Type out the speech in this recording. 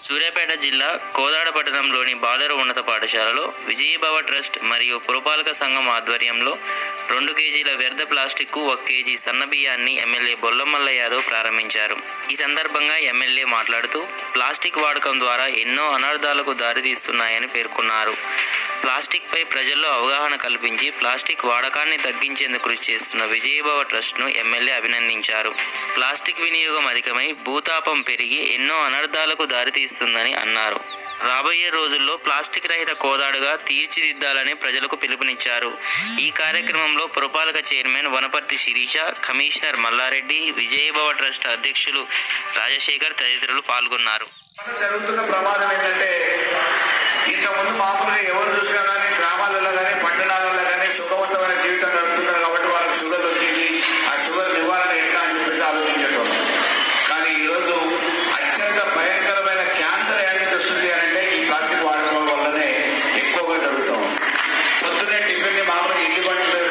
సూర్యాపేట జిల్లా కోదాడ పట్టణంలోని బాలుర ఉన్నత పాఠశాలలో విజయభవ ట్రస్ట్ మరియు పురపాలక సంఘం ఆధ్వర్యంలో రెండు కేజీల వ్యర్థ ప్లాస్టిక్కు ఒక కేజీ సన్న బియ్యాన్ని ఎమ్మెల్యే బొల్లమల్ల యాదవ్ ప్రారంభించారు ఈ సందర్భంగా ఎమ్మెల్యే మాట్లాడుతూ ప్లాస్టిక్ వాడకం ద్వారా ఎన్నో అనర్థాలకు దారితీస్తున్నాయని పేర్కొన్నారు ప్లాస్టిక్ పై ప్రజల్లో అవగాహన కల్పించి ప్లాస్టిక్ వాడకాన్ని తగ్గించేందుకు కృషి చేస్తున్న విజయభవ ట్రస్ట్ను ఎమ్మెల్యే అభినందించారు ప్లాస్టిక్ వినియోగం అధికమై భూతాపం పెరిగి ఎన్నో అనర్థాలకు దారితీస్తుందని అన్నారు రాబోయే రోజుల్లో ప్లాస్టిక్ రహిత కోదాడుగా తీర్చిదిద్దాలని ప్రజలకు పిలుపునిచ్చారు ఈ కార్యక్రమంలో పురపాలక chairman Wanaparthy Sirisha commissioner Mallareddy Vijayabhava trust అధ్యక్షులు రాజశేఖర్ తదితరులు పాల్గొన్నారు వల్ల జరుగుతున్న ప్రమాదం ఏంటంటే ఇంతకుముందు మామూలుగా ఎవరు చూసినా కానీ గ్రామాలలో కానీ పట్టణాలలో కానీ సుఖవంతమైన జీవితం గడుపుతున్నారు కాబట్టి వాళ్ళకి షుగర్ వచ్చింది ఆ షుగర్ నివారణ ఎట్లా అని చెప్పేసి ఆలోచించేటోళ్ళు కానీ ఈరోజు అత్యంత భయంకరమైన క్యాన్సర్ ఏమైతే వస్తుంది అని అంటే ఈ ప్లాస్టిక్ వాడకం వల్లనే ఎక్కువగా జరుగుతాం పొద్దునే టిఫిన్ని మామూలుగా ఇడ్లీ బండి మీద